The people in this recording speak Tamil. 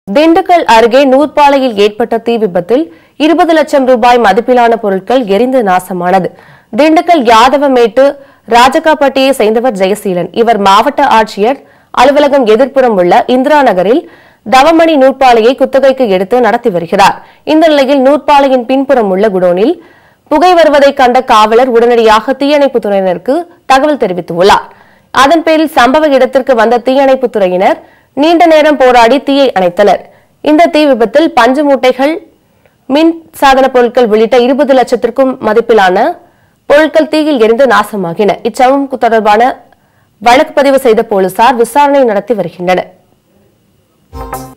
திண்டுக்கல் அருகே நூற்பாலையில் ஏற்பட்ட தீ விபத்தில் இருபது லட்சம் ரூபாய் மதிப்பிலான பொருட்கள் எரிந்து நாசமானது திண்டுக்கல் யாதவமேட்டு ராஜகாப்பட்டியை சேர்ந்தவர் ஜெயசீலன் இவர் மாவட்ட ஆட்சியர் அலுவலகம் எதிர்ப்புறம் உள்ள இந்திரா நகரில் தவமணி நூற்பாலையை குத்தகைக்கு எடுத்து நடத்தி வருகிறார் இந்த நிலையில் நூற்பாலையின் பின்புறம் உள்ள குடோனில் புகை வருவதை கண்ட காவலர் உடனடியாக தீயணைப்புத் துறையினருக்கு தகவல் தெரிவித்துள்ளார் அதன் பேரில் சம்பவ இடத்திற்கு வந்த தீயணைப்புத் துறையினர் நீண்ட நேரம் போராடி தீயை அணைத்தனர் இந்த தீ விபத்தில் பஞ்சு மூட்டைகள் மின் சாதன பொருட்கள் உள்ளிட்ட இருபது லட்சத்திற்கும் மதிப்பிலான பொருட்கள் தீயில் எரிந்து நாசமாகின இச்சம்பவம் தொடர்பான வழக்கு பதிவு செய்த போலீசார் விசாரணை நடத்தி வருகின்றனர்